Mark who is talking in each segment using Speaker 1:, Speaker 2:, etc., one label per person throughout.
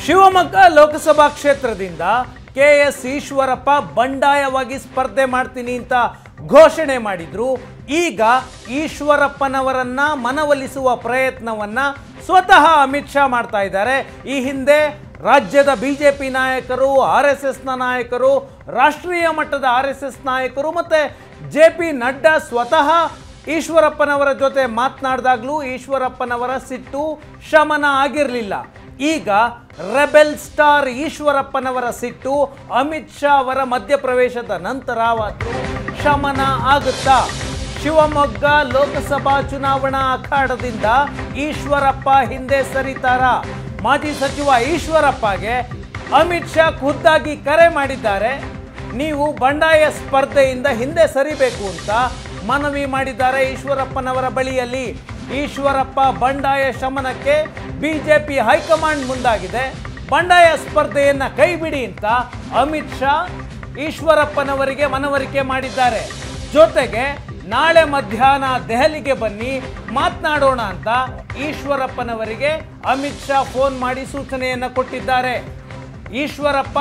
Speaker 1: ಶಿವಮೊಗ್ಗ ಲೋಕಸಭಾ ಕ್ಷೇತ್ರದಿಂದ K S Eshwarappa ಬಂಡಾಯವಾಗಿ ಸ್ಪರ್ಧೆ ಮಾಡ್ತೀನಿ ಅಂತ ಘೋಷಣೆ ಮಾಡಿದ್ರು ಈಗ ಈಶ್ವರಪ್ಪನವರನ್ನ ಮನವೊಲಿಸುವ ಪ್ರಯತ್ನವನ್ನ ಸ್ವತಃ ಅಮಿತ್ ಶಾ ಮಾಡ್ತಾ ಇದ್ದಾರೆ ಈ ಹಿಂದೆ ರಾಜ್ಯದ ಬಿಜೆಪಿ ನಾಯಕರು ಆರ್ ಎಸ್ ಎಸ್ನ ನಾಯಕರು ರಾಷ್ಟ್ರೀಯ ಮಟ್ಟದ ಆರ್ ಎಸ್ ಎಸ್ ನಾಯಕರು ಮತ್ತೆ ಜೆ ಪಿ ನಡ್ಡಾ ಸ್ವತಃ ಈಶ್ವರಪ್ಪನವರ ಜೊತೆ ಮಾತನಾಡಿದಾಗಲೂ ಈಶ್ವರಪ್ಪನವರ ಸಿಟ್ಟು ಶಮನ ಆಗಿರಲಿಲ್ಲ ಈಗ ರೆಬೆಲ್ ಸ್ಟಾರ್ ಈಶ್ವರಪ್ಪನವರ ಸಿಟ್ಟು ಅಮಿತ್ ಶಾ ಅವರ ಮಧ್ಯಪ್ರವೇಶದ ನಂತರವಾದರೂ ಶಮನ ಆಗುತ್ತಾ ಶಿವಮೊಗ್ಗ ಲೋಕಸಭಾ ಚುನಾವಣಾ ಅಖಾಡದಿಂದ ಈಶ್ವರಪ್ಪ ಹಿಂದೆ ಸರಿತಾರ ಮಾಜಿ ಸಚಿವ ಈಶ್ವರಪ್ಪಗೆ ಅಮಿತ್ ಶಾ ಖುದ್ದಾಗಿ ಕರೆ ಮಾಡಿದ್ದಾರೆ ನೀವು ಬಂಡಾಯ ಸ್ಪರ್ಧೆಯಿಂದ ಹಿಂದೆ ಸರಿಬೇಕು ಅಂತ ಮನವಿ ಮಾಡಿದ್ದಾರೆ ಈಶ್ವರಪ್ಪನವರ ಬಳಿಯಲ್ಲಿ ಈಶ್ವರಪ್ಪ ಬಂಡಾಯ ಶಮನಕ್ಕೆ ಬಿಜೆಪಿ ಹೈಕಮಾಂಡ್ ಮುಂದಾಗಿದೆ ಬಂಡಾಯ ಸ್ಪರ್ಧೆಯನ್ನ ಕೈಬಿಡಿ ಅಂತ ಅಮಿತ್ ಶಾ ಈಶ್ವರಪ್ಪನವರಿಗೆ ಮನವರಿಕೆ ಮಾಡಿದ್ದಾರೆ ಜೊತೆಗೆ ನಾಳೆ ಮಧ್ಯಾಹ್ನ ದೆಹಲಿಗೆ ಬನ್ನಿ ಮಾತನಾಡೋಣ ಅಂತ ಈಶ್ವರಪ್ಪನವರಿಗೆ ಅಮಿತ್ ಶಾ ಫೋನ್ ಮಾಡಿ ಸೂಚನೆಯನ್ನ ಕೊಟ್ಟಿದ್ದಾರೆ ಈಶ್ವರಪ್ಪ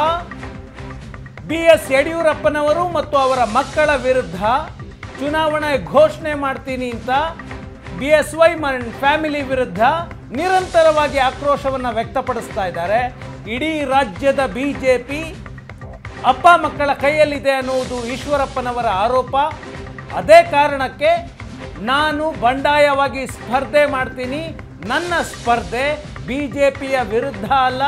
Speaker 1: ಬಿ ಎಸ್ ಯಡಿಯೂರಪ್ಪನವರು ಮತ್ತು ಅವರ ಮಕ್ಕಳ ವಿರುದ್ಧ ಚುನಾವಣೆ ಘೋಷಣೆ ಮಾಡ್ತೀನಿ ಅಂತ ಬಿ ಎಸ್ ವೈ ಫ್ಯಾಮಿಲಿ ವಿರುದ್ಧ ನಿರಂತರವಾಗಿ ಆಕ್ರೋಶವನ್ನು ವ್ಯಕ್ತಪಡಿಸ್ತಾ ಇದ್ದಾರೆ ಇಡೀ ರಾಜ್ಯದ ಬಿಜೆಪಿ ಅಪ್ಪ ಮಕ್ಕಳ ಕೈಯಲ್ಲಿದೆ ಅನ್ನುವುದು ಈಶ್ವರಪ್ಪನವರ ಆರೋಪ ಅದೇ ಕಾರಣಕ್ಕೆ ನಾನು ಬಂಡಾಯವಾಗಿ ಸ್ಪರ್ಧೆ ಮಾಡ್ತೀನಿ ನನ್ನ ಸ್ಪರ್ಧೆ ಬಿ ಜೆ ಪಿಯ ವಿರುದ್ಧ ಅಲ್ಲ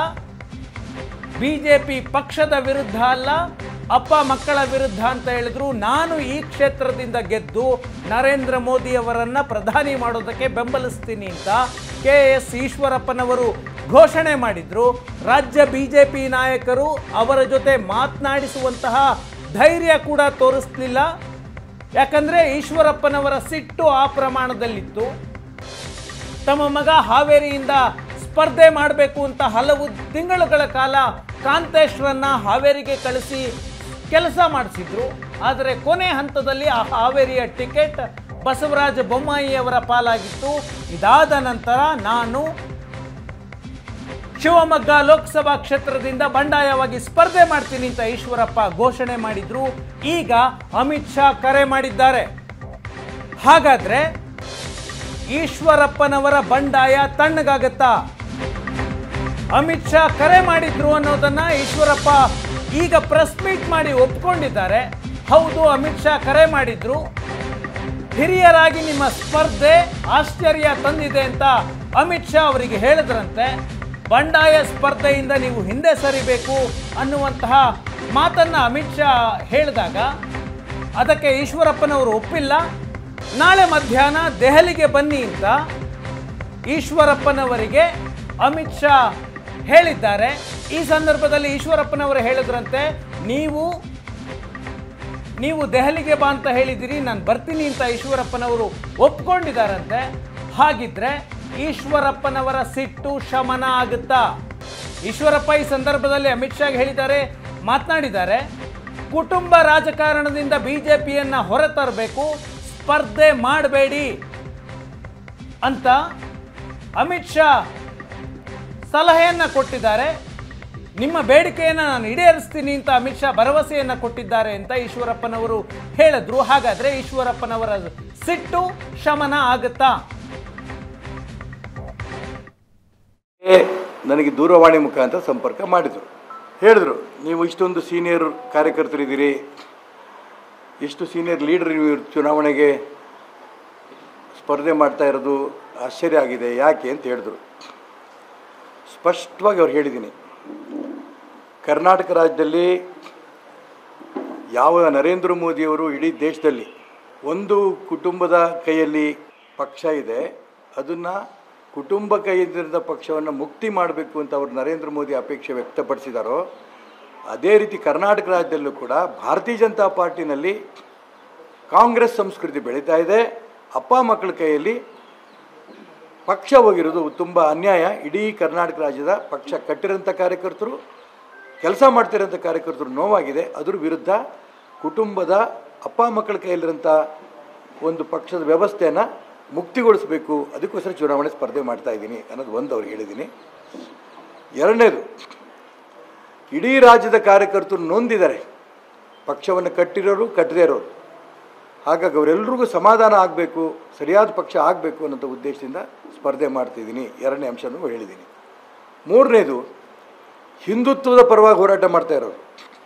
Speaker 1: ಬಿಜೆಪಿ ಪಕ್ಷದ ವಿರುದ್ಧ ಅಲ್ಲ ಅಪ್ಪ ಮಕ್ಕಳ ವಿರುದ್ಧ ಅಂತ ಹೇಳಿದ್ರು ನಾನು ಈ ಕ್ಷೇತ್ರದಿಂದ ಗೆದ್ದು ನರೇಂದ್ರ ಮೋದಿ ಅವರನ್ನ ಪ್ರಧಾನಿ ಮಾಡೋದಕ್ಕೆ ಬೆಂಬಲಿಸ್ತೀನಿ ಅಂತ ಕೆ ಎಸ್ ಈಶ್ವರಪ್ಪನವರು ಘೋಷಣೆ ಮಾಡಿದ್ರು ರಾಜ್ಯ ಬಿಜೆಪಿ ನಾಯಕರು ಅವರ ಜೊತೆ ಮಾತನಾಡಿಸುವಂತಹ ಧೈರ್ಯ ಕೂಡ ತೋರಿಸ್ಲಿಲ್ಲ ಯಾಕಂದ್ರೆ ಈಶ್ವರಪ್ಪನವರ ಸಿಟ್ಟು ಆ ಪ್ರಮಾಣದಲ್ಲಿತ್ತು ತಮ್ಮ ಮಗ ಹಾವೇರಿಯಿಂದ ಸ್ಪರ್ಧೆ ಮಾಡಬೇಕು ಅಂತ ಹಲವು ತಿಂಗಳುಗಳ ಕಾಲ ಕಾಂತೇಶ್ವರನ್ನ ಹಾವೇರಿಗೆ ಕಳಿಸಿ ಕೆಲಸ ಮಾಡಿಸಿದ್ರು ಆದರೆ ಕೊನೆ ಹಂತದಲ್ಲಿ ಆ ಹಾವೇರಿಯ ಟಿಕೆಟ್ ಬಸವರಾಜ ಬೊಮ್ಮಾಯಿ ಅವರ ಪಾಲಾಗಿತ್ತು ಇದಾದ ನಂತರ ನಾನು ಶಿವಮೊಗ್ಗ ಲೋಕಸಭಾ ಕ್ಷೇತ್ರದಿಂದ ಬಂಡಾಯವಾಗಿ ಸ್ಪರ್ಧೆ ಮಾಡ್ತೀನಿ ಅಂತ ಈಶ್ವರಪ್ಪ ಘೋಷಣೆ ಮಾಡಿದ್ರು ಈಗ ಅಮಿತ್ ಶಾ ಕರೆ ಮಾಡಿದ್ದಾರೆ ಹಾಗಾದ್ರೆ ಈಶ್ವರಪ್ಪನವರ ಬಂಡಾಯ ತಣ್ಣಗಾಗತ್ತಾ ಅಮಿತ್ ಶಾ ಕರೆ ಮಾಡಿದ್ರು ಅನ್ನೋದನ್ನ ಈಶ್ವರಪ್ಪ ಈಗ ಪ್ರೆಸ್ ಮೀಟ್ ಮಾಡಿ ಒಪ್ಕೊಂಡಿದ್ದಾರೆ ಹೌದು ಅಮಿತ್ ಶಾ ಕರೆ ಮಾಡಿದ್ರು ಹಿರಿಯರಾಗಿ ನಿಮ್ಮ ಸ್ಪರ್ಧೆ ಆಶ್ಚರ್ಯ ತಂದಿದೆ ಅಂತ ಅಮಿತ್ ಶಾ ಅವರಿಗೆ ಹೇಳಿದ್ರಂತೆ ಬಂಡಾಯ ಸ್ಪರ್ಧೆಯಿಂದ ನೀವು ಹಿಂದೆ ಸರಿಬೇಕು ಅನ್ನುವಂತಹ ಮಾತನ್ನ ಅಮಿತ್ ಶಾ ಹೇಳಿದಾಗ ಅದಕ್ಕೆ ಈಶ್ವರಪ್ಪನವರು ಒಪ್ಪಿಲ್ಲ ನಾಳೆ ಮಧ್ಯಾಹ್ನ ದೆಹಲಿಗೆ ಬನ್ನಿ ಅಂತ ಈಶ್ವರಪ್ಪನವರಿಗೆ ಅಮಿತ್ ಶಾ ಹೇಳಿದ್ದಾರೆ ಈ ಸಂದರ್ಭದಲ್ಲಿ ಈಶ್ವರಪ್ಪನವರು ಹೇಳಿದ್ರಂತೆ ನೀವು ನೀವು ದೆಹಲಿಗೆ ಬಾ ಅಂತ ಹೇಳಿದಿರಿ ನಾನು ಬರ್ತೀನಿ ಅಂತ ಈಶ್ವರಪ್ಪನವರು ಒಪ್ಕೊಂಡಿದ್ದಾರಂತೆ ಹಾಗಿದ್ರೆ ಈಶ್ವರಪ್ಪನವರ ಸಿಟ್ಟು ಶಮನ ಆಗುತ್ತಾ ಈಶ್ವರಪ್ಪ ಈ ಸಂದರ್ಭದಲ್ಲಿ ಅಮಿತ್ ಶಾಗೆ ಹೇಳಿದ್ದಾರೆ ಮಾತನಾಡಿದ್ದಾರೆ ಕುಟುಂಬ ರಾಜಕಾರಣದಿಂದ ಬಿಜೆಪಿಯನ್ನ ಹೊರತರಬೇಕು ಸ್ಪರ್ಧೆ ಮಾಡಬೇಡಿ ಅಂತ ಅಮಿತ್ ಶಾ ಸಲಹೆಯನ್ನ ಕೊಟ್ಟಿದ್ದಾರೆ ನಿಮ್ಮ ಬೇಡಿಕೆಯನ್ನು ನಾನು ಈಡೇರಿಸ್ತೀನಿ ಅಂತ ಅಮಿತ್ ಶಾ ಭರವಸೆಯನ್ನ ಕೊಟ್ಟಿದ್ದಾರೆ ಅಂತ ಈಶ್ವರಪ್ಪನವರು ಹೇಳಿದ್ರು ಹಾಗಾದ್ರೆ ಈಶ್ವರಪ್ಪನವರ ಸಿಟ್ಟು ಶಮನ ಆಗುತ್ತಾ
Speaker 2: ಏ, ನನಗೆ ದೂರವಾಣಿ ಮುಖಾಂತರ ಸಂಪರ್ಕ ಮಾಡಿದರು ಹೇಳಿದ್ರು ನೀವು ಇಷ್ಟೊಂದು ಸೀನಿಯರ್ ಕಾರ್ಯಕರ್ತರಿದ್ದೀರಿ ಇಷ್ಟು ಸೀನಿಯರ್ ಲೀಡರ್ ನೀವು ಚುನಾವಣೆಗೆ ಸ್ಪರ್ಧೆ ಮಾಡ್ತಾ ಇರೋದು ಆಶ್ಚರ್ಯ ಆಗಿದೆ ಯಾಕೆ ಅಂತ ಹೇಳಿದ್ರು ಸ್ಪಷ್ಟವಾಗಿ ಅವ್ರು ಹೇಳಿದ್ದೀನಿ ಕರ್ನಾಟಕ ರಾಜ್ಯದಲ್ಲಿ ಯಾವ ನರೇಂದ್ರ ಮೋದಿಯವರು ಇಡೀ ದೇಶದಲ್ಲಿ ಒಂದು ಕುಟುಂಬದ ಕೈಯಲ್ಲಿ ಪಕ್ಷ ಇದೆ ಅದನ್ನು ಕುಟುಂಬ ಕೈಯಿಂದ ಪಕ್ಷವನ್ನು ಮುಕ್ತಿ ಮಾಡಬೇಕು ಅಂತ ಅವರು ನರೇಂದ್ರ ಮೋದಿ ಅಪೇಕ್ಷೆ ವ್ಯಕ್ತಪಡಿಸಿದಾರೋ ಅದೇ ರೀತಿ ಕರ್ನಾಟಕ ರಾಜ್ಯದಲ್ಲೂ ಕೂಡ ಭಾರತೀಯ ಜನತಾ ಪಾರ್ಟಿನಲ್ಲಿ ಕಾಂಗ್ರೆಸ್ ಸಂಸ್ಕೃತಿ ಬೆಳೀತಾ ಇದೆ ಅಪ್ಪ ಮಕ್ಕಳ ಕೈಯಲ್ಲಿ ಪಕ್ಷ ಹೋಗಿರೋದು ತುಂಬ ಅನ್ಯಾಯ ಇಡೀ ಕರ್ನಾಟಕ ರಾಜ್ಯದ ಪಕ್ಷ ಕಟ್ಟಿರೋಂಥ ಕಾರ್ಯಕರ್ತರು ಕೆಲಸ ಮಾಡ್ತಿರೋಂಥ ಕಾರ್ಯಕರ್ತರು ನೋವಾಗಿದೆ ಅದ್ರ ವಿರುದ್ಧ ಕುಟುಂಬದ ಅಪ್ಪ ಮಕ್ಕಳ ಕೈಯಲ್ಲಿರೋಂಥ ಒಂದು ಪಕ್ಷದ ವ್ಯವಸ್ಥೆಯನ್ನು ಮುಕ್ತಿಗೊಳಿಸಬೇಕು ಅದಕ್ಕೋಸ್ಕರ ಚುನಾವಣೆ ಸ್ಪರ್ಧೆ ಮಾಡ್ತಾ ಇದ್ದೀನಿ ಅನ್ನೋದು ಒಂದು ಅವ್ರಿಗೆ ಹೇಳಿದ್ದೀನಿ ಎರಡನೇದು ಇಡೀ ರಾಜ್ಯದ ಕಾರ್ಯಕರ್ತರು ನೊಂದಿದ್ದಾರೆ ಪಕ್ಷವನ್ನು ಕಟ್ಟಿರೋರು ಕಟ್ಟದೇ ಇರೋರು ಹಾಗಾಗಿ ಅವರೆಲ್ಲರಿಗೂ ಸಮಾಧಾನ ಆಗಬೇಕು ಸರಿಯಾದ ಪಕ್ಷ ಆಗಬೇಕು ಅನ್ನೋಂಥ ಉದ್ದೇಶದಿಂದ ಸ್ಪರ್ಧೆ ಮಾಡ್ತಿದ್ದೀನಿ ಎರಡನೇ ಅಂಶನೂ ಹೇಳಿದ್ದೀನಿ ಮೂರನೇದು ಹಿಂದುತ್ವದ ಪರವಾಗಿ ಹೋರಾಟ ಮಾಡ್ತಾ ಇರೋರು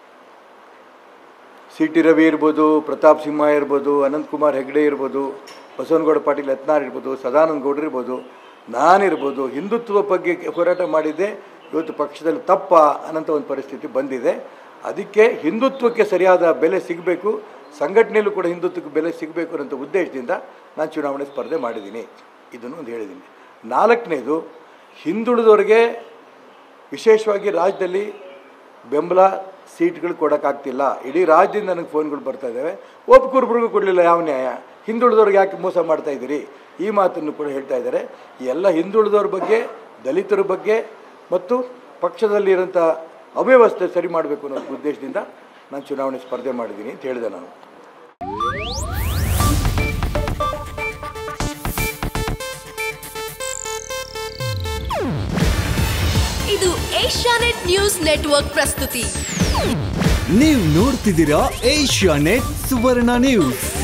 Speaker 2: ಸಿ ಟಿ ರವಿ ಇರ್ಬೋದು ಪ್ರತಾಪ್ ಸಿಂಹ ಇರ್ಬೋದು ಅನಂತಕುಮಾರ್ ಹೆಗ್ಡೆ ಇರ್ಬೋದು ಬಸವನಗೌಡ ಪಾಟೀಲ್ ಯತ್ನಾರ್ ಇರ್ಬೋದು ಸದಾನಂದ ಗೌಡ್ರು ಇರ್ಬೋದು ನಾನಿರ್ಬೋದು ಹಿಂದುತ್ವ ಬಗ್ಗೆ ಹೋರಾಟ ಮಾಡಿದ್ದೆ ಇವತ್ತು ಪಕ್ಷದಲ್ಲಿ ತಪ್ಪ ಅನ್ನೋಂಥ ಒಂದು ಪರಿಸ್ಥಿತಿ ಬಂದಿದೆ ಅದಕ್ಕೆ ಹಿಂದುತ್ವಕ್ಕೆ ಸರಿಯಾದ ಬೆಲೆ ಸಿಗಬೇಕು ಸಂಘಟನೆಯಲ್ಲೂ ಕೂಡ ಹಿಂದುತ್ವಕ್ಕೆ ಬೆಲೆ ಸಿಗಬೇಕು ಅನ್ನೋಂಥ ಉದ್ದೇಶದಿಂದ ನಾನು ಚುನಾವಣೆ ಸ್ಪರ್ಧೆ ಮಾಡಿದ್ದೀನಿ ಇದನ್ನು ಒಂದು ಹೇಳಿದ್ದೀನಿ ನಾಲ್ಕನೇದು ಹಿಂದುಳಿದವರಿಗೆ ವಿಶೇಷವಾಗಿ ರಾಜ್ಯದಲ್ಲಿ ಬೆಂಬಲ ಸೀಟ್ಗಳು ಕೊಡೋಕ್ಕಾಗ್ತಿಲ್ಲ ಇಡೀ ರಾಜ್ಯದಿಂದ ನನಗೆ ಫೋನ್ಗಳು ಬರ್ತಾ ಇದ್ದಾವೆ ಒಬ್ಬೊಬ್ಬರಿಗೂ ಕೊಡಲಿಲ್ಲ ಯಾವ ನ್ಯಾಯ ಹಿಂದುಳಿದವ್ರಿಗೆ ಯಾಕೆ ಮೋಸ ಮಾಡ್ತಾ ಇದ್ದೀರಿ ಈ ಮಾತನ್ನು ಕೂಡ ಹೇಳ್ತಾ ಇದ್ದಾರೆ ಈ ಎಲ್ಲ ಹಿಂದುಳಿದವ್ರ ಬಗ್ಗೆ ದಲಿತರ ಬಗ್ಗೆ ಮತ್ತು ಪಕ್ಷದಲ್ಲಿರೋಂಥ ಅವ್ಯವಸ್ಥೆ ಸರಿ ಮಾಡಬೇಕು ಅನ್ನೋ ಉದ್ದೇಶದಿಂದ ನಾನು ಚುನಾವಣೆ ಸ್ಪರ್ಧೆ ಮಾಡಿದ್ದೀನಿ ಅಂತ ಹೇಳಿದೆ ನಾನು
Speaker 3: ಇದು ಏಷ್ಯಾನೆಟ್ ನ್ಯೂಸ್ ನೆಟ್ವರ್ಕ್ ಪ್ರಸ್ತುತಿ
Speaker 4: ನೀವು ನೋಡ್ತಿದ್ದೀರಾ ಏಷ್ಯಾ ನೆಟ್ ಸುವರ್ಣ ನ್ಯೂಸ್